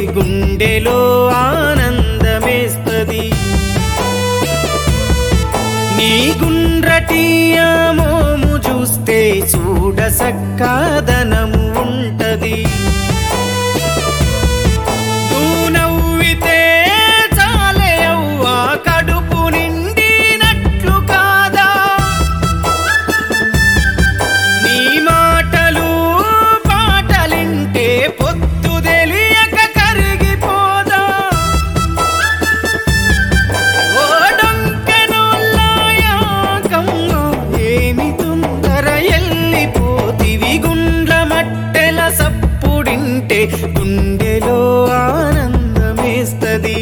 గుండెలో ఆనందమేస్తది నీ గుండ్రటి ఆ మోము చూస్తే చూడ సక్కాదనము ఉంటది నువ్వు నవ్వితే చాలే అవ్వా కడుపు నిండినట్లు కాదా నీ మాటలు పాటలింటే పొత్తు తెలియక కరిగిపోదా ఓ డొంకెనోళ్ళయాకమ్మ ఏమి తొందర ఎల్లిపోతివి గుండ్ల మట్టెల సప్పుడింటే గుండెలో ఆనందమేస్తది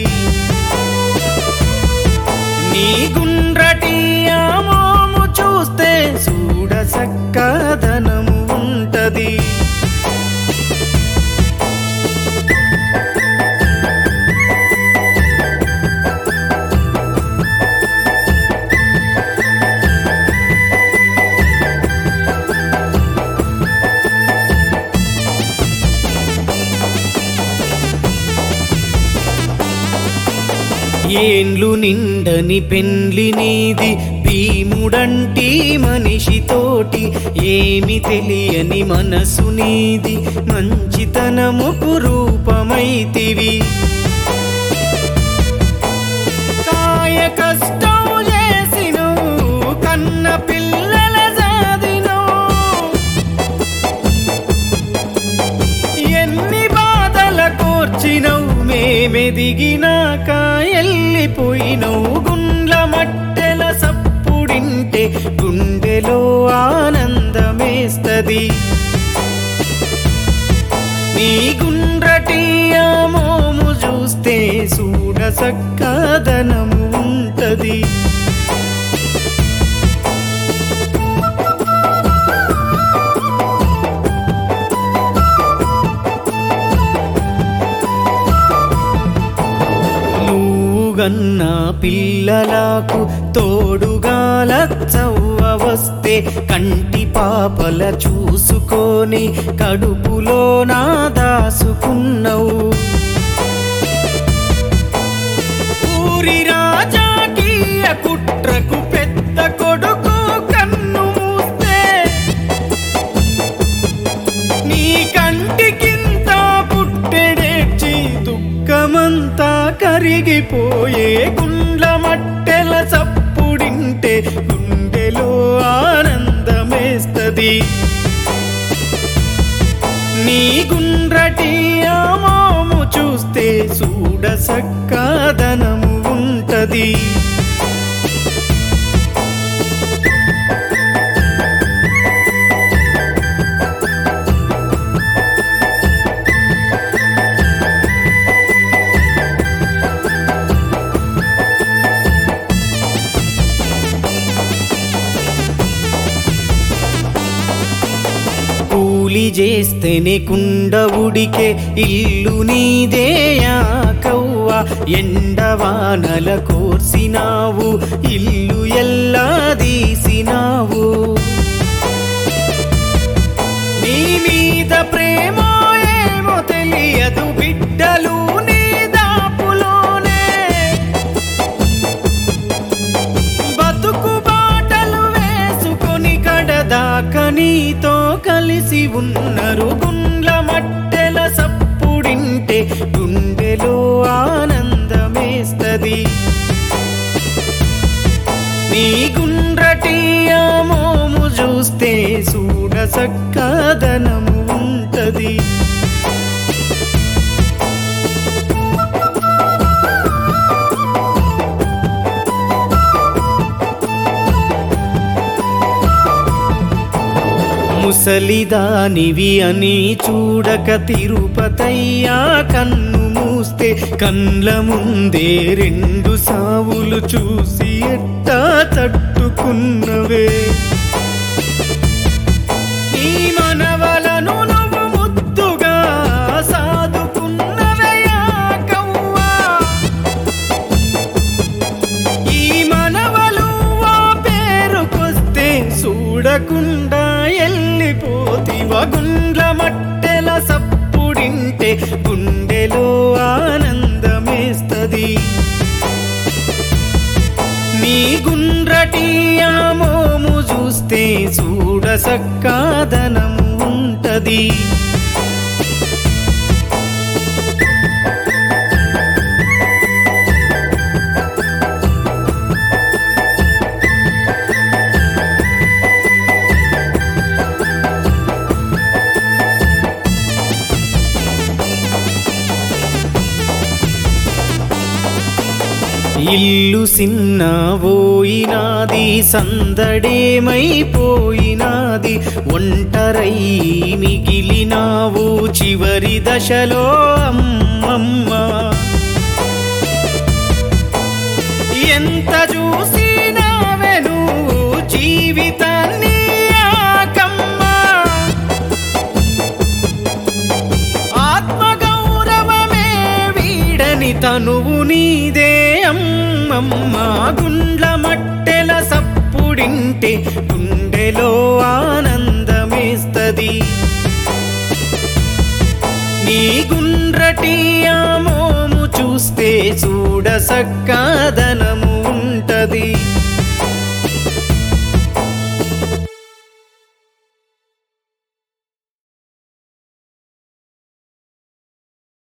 నీ గుండ్రటి ఆ మోము చూస్తే చూడ సక్కదనము ఉంటది ఏండ్లు నిండని పెండ్లి నీది భీముడంటి మనిషితోటి ఏమి తెలియని మనసు నీది మంచితనముకు రూపమైతివి కాయ కష్టం చేసినవు కన్న పిల్లల సాధినవు ఎన్ని బాధల కోర్చినవు మేమెదిగినాక ఎల్లిపోయినవు గుండ్ల మట్టెల సప్పుడింటే గుండెలో ఆనందమేస్తది నీ గుండ్రటి ఆ మోము చూస్తే చూడ సక్కదనము ఉంటది నువ్వు గన్న పిల్లలకు తోడుగా లచ్చవ్వ వస్తే కంటి పాపల చూసుకొని కడుపులో నా దాసుకున్నవు ఊరి రాజాకి ఆ కుట్రకు పెద్ద కొడుకు కన్ను మూస్తే నీ కంటికింత పుట్టెడేర్చి దుఃఖమంతా కరిగిపోయే గుండ్ల మట్టెల సప్పుడింటే గుండెలో ఆనందమేస్తది నీ గుండ్రటి ఆ మోము చూస్తే చూడ సక్కదనము ఉంటది కూలి చేస్తేనే కుండ ఉడికే ఇల్లు నీదేయా కవ్వ ఎండవానల కోర్సినావు ఇల్లు ఎల్లా తీసినావు నీ మీద ప్రేమ ఏమో తెలియదు బిడ్డలు నీ దాపులోనే బతుకు బాటలు వేసుకొని కడదాకా నీతో కలిసి ఉన్నారు గుండ్ల మట్టెల సప్పుడింటే గుండెలో ఆనందమేస్తది నీ గుండ్రటి ఆ మోము చూస్తే చూడ సక్కదనము ఉంటది ముసలిదానివి అని చూడక తిరుపతయ్యా కన్ను మూస్తే కండ్ల ముందే రెండు సావులు చూసి ఎట్టా తట్టుకున్నవే ఈ మనవలను నువ్వు ముద్దుగా సాదుకున్నవయ్యా కవ్వా ఈ మనవలు ఆ పేరుకొస్తే చూడకుండా ఎల్లిపోతివ గుండ్ల మట్టెల సప్పుడింటే గుండె గుండెలో ఆనందమేస్తది నీ గుండ్రటి ఆ మోము చూస్తే చూడ సక్కాదనము ఉంటది ఇల్లు సిన్న పోయినాది సందడేమైపోయినాది ఒంటరై మిగిలినావు చివరి దశలో అమ్మమ్మ ఎంత చూసినావే నువ్వు జీవితాన్ని ఆకమ్మా ఆత్మగౌరవమే వీడని తనువు నీదే అమ్మమ్మ గుండ్ల మట్టెల సప్పుడింటే గుండెలో ఆనందమేస్తది నీ గుండ్రటి ఆ మోము చూస్తే చూడ సక్కాదనము ఉంటది